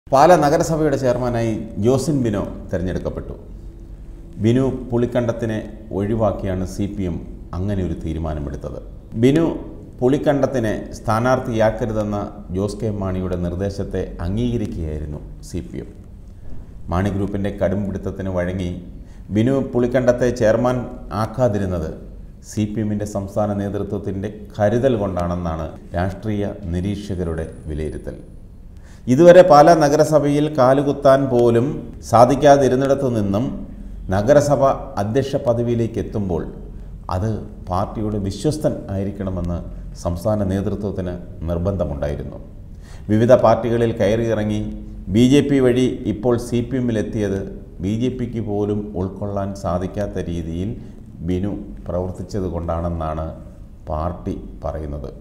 പാല നഗരസഭയുടെ ചെയർമാനായി ജോസിൻ ബിനോ തിരഞ്ഞെടുക്കപ്പെട്ടു ബിനു പുളിക്കണ്ടത്തിനെ ഒഴിവാക്കിയാണ് സി പി എം അങ്ങനെ ഒരു തീരുമാനമെടുത്തത് ബിനു പുളിക്കണ്ടത്തിനെ സ്ഥാനാർത്ഥിയാക്കരുതെന്ന ജോസ് കെ മാണിയുടെ നിർദ്ദേശത്തെ അംഗീകരിക്കുകയായിരുന്നു സി പി എം മാണി ഗ്രൂപ്പിൻ്റെ കടുംപിടുത്തത്തിന് വഴങ്ങി ബിനു പുളിക്കണ്ടത്തെ ചെയർമാൻ ആക്കാതിരുന്നത് സി പി എമ്മിൻ്റെ സംസ്ഥാന നേതൃത്വത്തിൻ്റെ കരുതൽ കൊണ്ടാണെന്നാണ് രാഷ്ട്രീയ നിരീക്ഷകരുടെ വിലയിരുത്തൽ ഇതുവരെ പാല നഗരസഭയിൽ കാലുകുത്താൻ പോലും സാധിക്കാതിരുന്നിടത്തു നിന്നും നഗരസഭ അധ്യക്ഷ പദവിയിലേക്ക് എത്തുമ്പോൾ അത് പാർട്ടിയുടെ വിശ്വസ്തൻ ആയിരിക്കണമെന്ന് സംസ്ഥാന നേതൃത്വത്തിന് നിർബന്ധമുണ്ടായിരുന്നു വിവിധ പാർട്ടികളിൽ കയറിയിറങ്ങി ബി ജെ പി വഴി ഇപ്പോൾ സി പി എമ്മിലെത്തിയത് ബി ജെ പിക്ക് പോലും ഉൾക്കൊള്ളാൻ സാധിക്കാത്ത രീതിയിൽ ബിനു പ്രവർത്തിച്ചത് കൊണ്ടാണെന്നാണ് പാർട്ടി പറയുന്നത്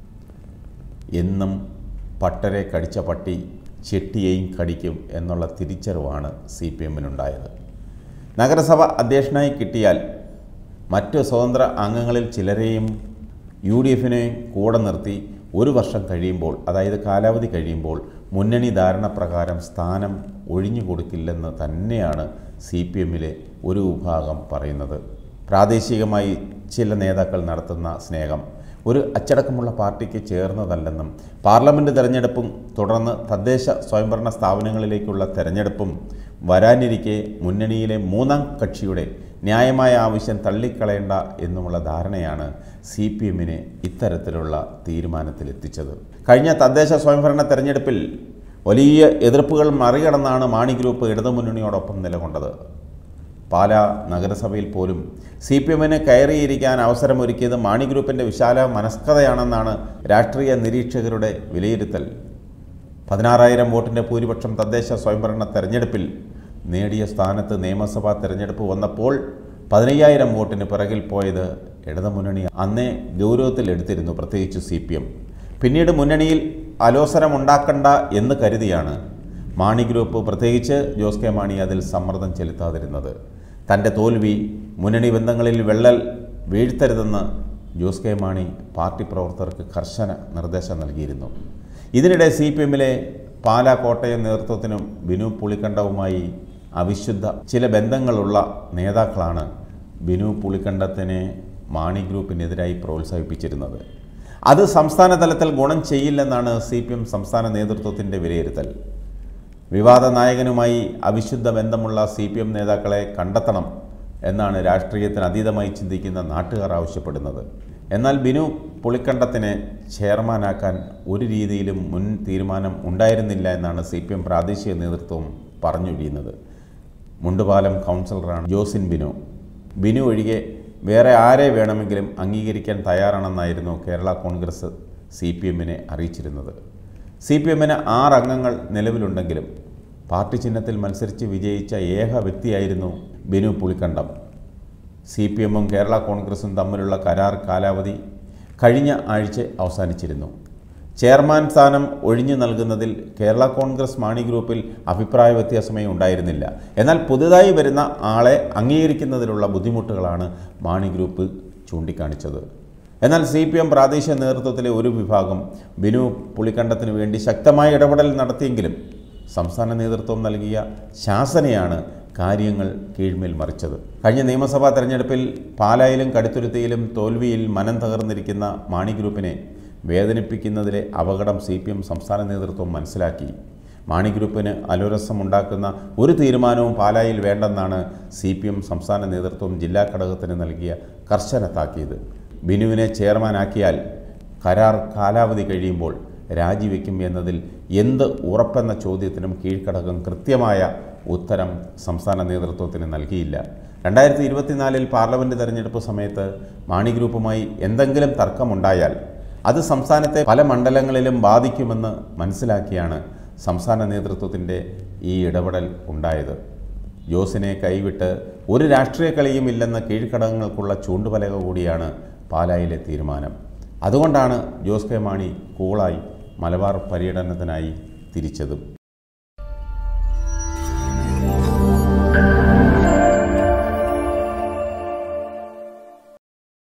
എന്നും പട്ടരെ കടിച്ച പട്ടി ചെട്ടിയെയും കടിക്കും എന്നുള്ള തിരിച്ചറിവാണ് സി പി എമ്മിനുണ്ടായത് നഗരസഭ അധ്യക്ഷനായി കിട്ടിയാൽ മറ്റ് സ്വതന്ത്ര അംഗങ്ങളിൽ ചിലരെയും യു ഡി എഫിനെ കൂടെ നിർത്തി ഒരു വർഷം കഴിയുമ്പോൾ അതായത് കാലാവധി കഴിയുമ്പോൾ മുന്നണി ധാരണ പ്രകാരം സ്ഥാനം ഒഴിഞ്ഞു കൊടുക്കില്ലെന്ന് തന്നെയാണ് സി പി എമ്മിലെ ഒരു വിഭാഗം പറയുന്നത് പ്രാദേശികമായി ചില നേതാക്കൾ നടത്തുന്ന സ്നേഹം ഒരു അച്ചടക്കമുള്ള പാർട്ടിക്ക് ചേർന്നതല്ലെന്നും പാർലമെൻറ്റ് തെരഞ്ഞെടുപ്പും തുടർന്ന് തദ്ദേശ സ്വയംഭരണ സ്ഥാപനങ്ങളിലേക്കുള്ള തെരഞ്ഞെടുപ്പും വരാനിരിക്കെ മുന്നണിയിലെ മൂന്നാം കക്ഷിയുടെ ന്യായമായ ആവശ്യം തള്ളിക്കളയേണ്ട എന്നുമുള്ള ധാരണയാണ് സി പി എമ്മിനെ ഇത്തരത്തിലുള്ള തീരുമാനത്തിലെത്തിച്ചത് കഴിഞ്ഞ തദ്ദേശ സ്വയംഭരണ തെരഞ്ഞെടുപ്പിൽ വലിയ എതിർപ്പുകൾ മറികടന്നാണ് മാണി ഗ്രൂപ്പ് ഇടതുമുന്നണിയോടൊപ്പം നിലകൊണ്ടത് പാല നഗരസഭയിൽ പോലും സി പി എമ്മിന് കയറിയിരിക്കാൻ അവസരമൊരുക്കിയത് മാണി ഗ്രൂപ്പിൻ്റെ വിശാല മനസ്കതയാണെന്നാണ് രാഷ്ട്രീയ നിരീക്ഷകരുടെ വിലയിരുത്തൽ പതിനാറായിരം വോട്ടിൻ്റെ ഭൂരിപക്ഷം തദ്ദേശ സ്വയംഭരണ തെരഞ്ഞെടുപ്പിൽ നേടിയ സ്ഥാനത്ത് നിയമസഭാ തെരഞ്ഞെടുപ്പ് വന്നപ്പോൾ പതിനയ്യായിരം വോട്ടിന് പിറകിൽ പോയത് ഇടതുമുന്നണി അന്നേ ഗൗരവത്തിലെടുത്തിരുന്നു പ്രത്യേകിച്ച് സി പി എം പിന്നീട് മുന്നണിയിൽ അലോസരമുണ്ടാക്കണ്ട എന്ന് കരുതിയാണ് മാണി ഗ്രൂപ്പ് പ്രത്യേകിച്ച് ജോസ് കെ മാണി അതിൽ സമ്മർദ്ദം ചെലുത്താതിരുന്നത് തൻ്റെ തോൽവി മുന്നണി ബന്ധങ്ങളിൽ വെള്ളൽ വീഴ്ത്തരുതെന്ന് ജോസ് കെ മാണി പാർട്ടി പ്രവർത്തകർക്ക് കർശന നിർദ്ദേശം നൽകിയിരുന്നു ഇതിനിടെ സി പി എമ്മിലെ പാലാ കോട്ടയം നേതൃത്വത്തിനും ബിനു പുളിക്കണ്ടവുമായി അവിശുദ്ധ ചില ബന്ധങ്ങളുള്ള നേതാക്കളാണ് ബിനു പുളിക്കണ്ടത്തിനെ മാണി ഗ്രൂപ്പിനെതിരായി പ്രോത്സാഹിപ്പിച്ചിരുന്നത് അത് സംസ്ഥാന തലത്തിൽ ഗുണം ചെയ്യില്ലെന്നാണ് സി പി എം സംസ്ഥാന നേതൃത്വത്തിൻ്റെ വിലയിരുത്തൽ വിവാദ നായകനുമായി അവിശുദ്ധ ബന്ധമുള്ള സി പി എം നേതാക്കളെ കണ്ടെത്തണം എന്നാണ് രാഷ്ട്രീയത്തിന് അതീതമായി ചിന്തിക്കുന്ന നാട്ടുകാർ ആവശ്യപ്പെടുന്നത് എന്നാൽ ബിനു പുളിക്കണ്ടത്തിനെ ചെയർമാനാക്കാൻ ഒരു രീതിയിലും മുൻ തീരുമാനം ഉണ്ടായിരുന്നില്ല എന്നാണ് സി പി എം പ്രാദേശിക നേതൃത്വം പറഞ്ഞൊഴിയുന്നത് മുണ്ടുപാലം കൗൺസിലറാണ് ജോസിൻ ബിനു ബിനു ഒഴികെ വേറെ ആരെ വേണമെങ്കിലും അംഗീകരിക്കാൻ തയ്യാറാണെന്നായിരുന്നു കേരള കോൺഗ്രസ് സി പി എമ്മിനെ അറിയിച്ചിരുന്നത് സി പി എമ്മിന് ആറ് അംഗങ്ങൾ നിലവിലുണ്ടെങ്കിലും പാർട്ടി ചിഹ്നത്തിൽ മത്സരിച്ച് വിജയിച്ച ഏക വ്യക്തിയായിരുന്നു ബിനു പുളിക്കണ്ടം സി പി എമ്മും കേരള കോൺഗ്രസും തമ്മിലുള്ള കരാർ കാലാവധി കഴിഞ്ഞ ആഴ്ച അവസാനിച്ചിരുന്നു ചെയർമാൻ സ്ഥാനം ഒഴിഞ്ഞു നൽകുന്നതിൽ കേരള കോൺഗ്രസ് മാണി ഗ്രൂപ്പിൽ അഭിപ്രായ വ്യത്യാസമേ ഉണ്ടായിരുന്നില്ല എന്നാൽ പുതുതായി വരുന്ന ആളെ അംഗീകരിക്കുന്നതിലുള്ള ബുദ്ധിമുട്ടുകളാണ് മാണി ഗ്രൂപ്പ് ചൂണ്ടിക്കാണിച്ചത് എന്നാൽ സി പി എം പ്രാദേശിക നേതൃത്വത്തിലെ ഒരു വിഭാഗം ബിനു പുളിക്കണ്ടത്തിന് വേണ്ടി ശക്തമായ ഇടപെടൽ നടത്തിയെങ്കിലും സംസ്ഥാന നേതൃത്വം നൽകിയ ശാസനയാണ് കാര്യങ്ങൾ കീഴ്മേൽ മറിച്ചത് കഴിഞ്ഞ നിയമസഭാ തെരഞ്ഞെടുപ്പിൽ പാലായിലും കടുത്തുരുത്തിയിലും തോൽവിയിൽ മനം തകർന്നിരിക്കുന്ന മാണി ഗ്രൂപ്പിനെ വേദനിപ്പിക്കുന്നതിലെ അപകടം സി പി എം സംസ്ഥാന നേതൃത്വം മനസ്സിലാക്കി മാണി ഗ്രൂപ്പിന് അലോരസമുണ്ടാക്കുന്ന ഒരു തീരുമാനവും പാലായിൽ വേണ്ടെന്നാണ് സി പി എം സംസ്ഥാന നേതൃത്വം ജില്ലാ ഘടകത്തിന് നൽകിയ കർശന താക്കീത് ബിനുവിനെ ചെയർമാനാക്കിയാൽ കരാർ കാലാവധി കഴിയുമ്പോൾ രാജിവെക്കും എന്നതിൽ എന്ത് ഉറപ്പെന്ന ചോദ്യത്തിനും കീഴ്ഘടകം കൃത്യമായ ഉത്തരം സംസ്ഥാന നേതൃത്വത്തിന് നൽകിയില്ല രണ്ടായിരത്തി ഇരുപത്തിനാലിൽ പാർലമെൻറ്റ് തെരഞ്ഞെടുപ്പ് സമയത്ത് മാണി ഗ്രൂപ്പുമായി എന്തെങ്കിലും തർക്കമുണ്ടായാൽ അത് സംസ്ഥാനത്തെ പല മണ്ഡലങ്ങളിലും ബാധിക്കുമെന്ന് മനസ്സിലാക്കിയാണ് സംസ്ഥാന നേതൃത്വത്തിൻ്റെ ഈ ഇടപെടൽ ഉണ്ടായത് ജോസിനെ കൈവിട്ട് ഒരു രാഷ്ട്രീയ കളിയും ഇല്ലെന്ന കീഴ്ഘടകങ്ങൾക്കുള്ള ചൂണ്ടുപലക കൂടിയാണ് പാലായിലെ തീരുമാനം അതുകൊണ്ടാണ് ജോസ് കെ മാണി കൂളായി മലബാർ പര്യടനത്തിനായി തിരിച്ചതും